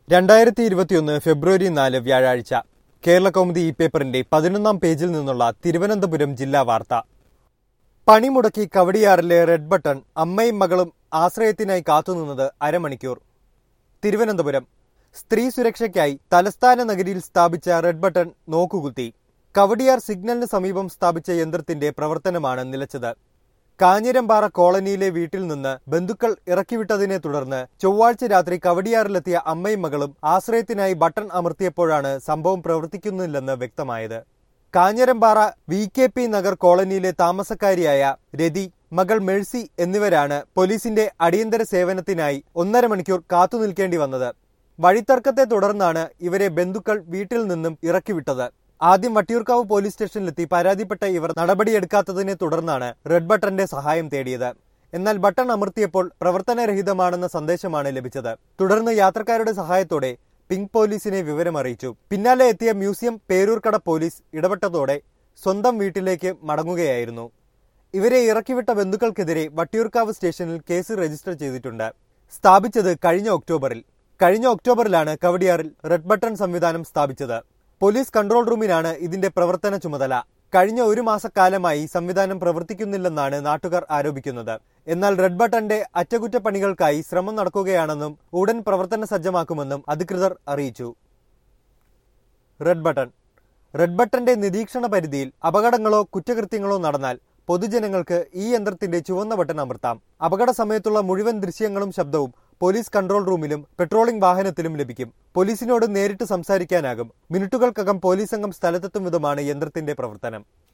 രണ്ടായിരത്തി ഇരുപത്തിയൊന്ന് ഫെബ്രുവരി നാല് വ്യാഴാഴ്ച കേരള കൗമുദി ഈ പേപ്പറിന്റെ പതിനൊന്നാം പേജിൽ നിന്നുള്ള തിരുവനന്തപുരം ജില്ലാ വാർത്ത പണിമുടക്കി കവടിയാറിലെ റെഡ് ബട്ടൺ അമ്മയും മകളും ആശ്രയത്തിനായി കാത്തുനിന്നത് അരമണിക്കൂർ തിരുവനന്തപുരം സ്ത്രീ സുരക്ഷയ്ക്കായി തലസ്ഥാന നഗരിയിൽ സ്ഥാപിച്ച റെഡ് ബട്ടൺ നോക്കുകുത്തി കവടിയാർ സിഗ്നലിന് സമീപം സ്ഥാപിച്ച യന്ത്രത്തിന്റെ പ്രവർത്തനമാണ് നിലച്ചത് കാഞ്ഞിരമ്പാറ കോളനിയിലെ വീട്ടിൽ നിന്ന് ബന്ധുക്കൾ ഇറക്കിവിട്ടതിനെ തുടർന്ന് ചൊവ്വാഴ്ച രാത്രി കവടിയാറിലെത്തിയ അമ്മയും മകളും ആശ്രയത്തിനായി ബട്ടൺ അമർത്തിയപ്പോഴാണ് സംഭവം പ്രവർത്തിക്കുന്നില്ലെന്ന് വ്യക്തമായത് Kanjirampara V K P Nagar കോളനിയിലെ താമസക്കാരിയായ രതി മകൾ മെഴ്സി എന്നിവരാണ് പോലീസിന്റെ അടിയന്തര സേവനത്തിനായി ഒന്നര മണിക്കൂർ കാത്തുനിൽക്കേണ്ടി വന്നത് വഴിത്തർക്കത്തെ തുടർന്നാണ് ഇവരെ ബന്ധുക്കൾ വീട്ടിൽ നിന്നും ഇറക്കിവിട്ടത് ആദ്യം വട്ടിയൂർക്കാവ് പോലീസ് സ്റ്റേഷനിലെത്തി പരാതിപ്പെട്ട ഇവർ നടപടിയെടുക്കാത്തതിനെ തുടർന്നാണ് റെഡ് ബട്ടന്റെ സഹായം തേടിയത് എന്നാൽ ബട്ടൺ അമർത്തിയപ്പോൾ പ്രവർത്തനരഹിതമാണെന്ന സന്ദേശമാണ് ലഭിച്ചത് തുടർന്ന് യാത്രക്കാരുടെ സഹായത്തോടെ പിങ്ക് പോലീസിനെ വിവരമറിയിച്ചു പിന്നാലെ എത്തിയ മ്യൂസിയം പേരൂർക്കട പോലീസ് ഇടപെട്ടതോടെ സ്വന്തം വീട്ടിലേക്ക് മടങ്ങുകയായിരുന്നു ഇവരെ ഇറക്കിവിട്ട ബന്ധുക്കൾക്കെതിരെ വട്ടിയൂർക്കാവ് സ്റ്റേഷനിൽ കേസ് രജിസ്റ്റർ ചെയ്തിട്ടുണ്ട് സ്ഥാപിച്ചത് കഴിഞ്ഞ ഒക്ടോബറിൽ കഴിഞ്ഞ ഒക്ടോബറിലാണ് കവടിയാറിൽ റെഡ് ബട്ടൺ സംവിധാനം സ്ഥാപിച്ചത് പോലീസ് കൺട്രോൾ റൂമിനാണ് ഇതിന്റെ പ്രവർത്തന ചുമതല കഴിഞ്ഞ ഒരു മാസക്കാലമായി സംവിധാനം പ്രവർത്തിക്കുന്നില്ലെന്നാണ് നാട്ടുകാർ ആരോപിക്കുന്നത് എന്നാൽ റെഡ് ബട്ടന്റെ അറ്റകുറ്റപ്പണികൾക്കായി ശ്രമം നടക്കുകയാണെന്നും ഉടൻ പ്രവർത്തന സജ്ജമാക്കുമെന്നും അധികൃതർ അറിയിച്ചു റെഡ് ബട്ടൺ റെഡ് ബട്ടന്റെ നിരീക്ഷണ പരിധിയിൽ അപകടങ്ങളോ കുറ്റകൃത്യങ്ങളോ നടന്നാൽ പൊതുജനങ്ങൾക്ക് ഈ യന്ത്രത്തിന്റെ ചുവന്ന ബട്ടൺ അമർത്താം അപകട സമയത്തുള്ള മുഴുവൻ ദൃശ്യങ്ങളും ശബ്ദവും പോലീസ് കൺട്രോൾ റൂമിലും പെട്രോളിംഗ് വാഹനത്തിലും ലഭിക്കും പോലീസിനോട് നേരിട്ട് സംസാരിക്കാനാകും മിനിറ്റുകൾക്കകം പോലീസ് സംഘം സ്ഥലത്തെത്തും വിധമാണ് യന്ത്രത്തിന്റെ പ്രവർത്തനം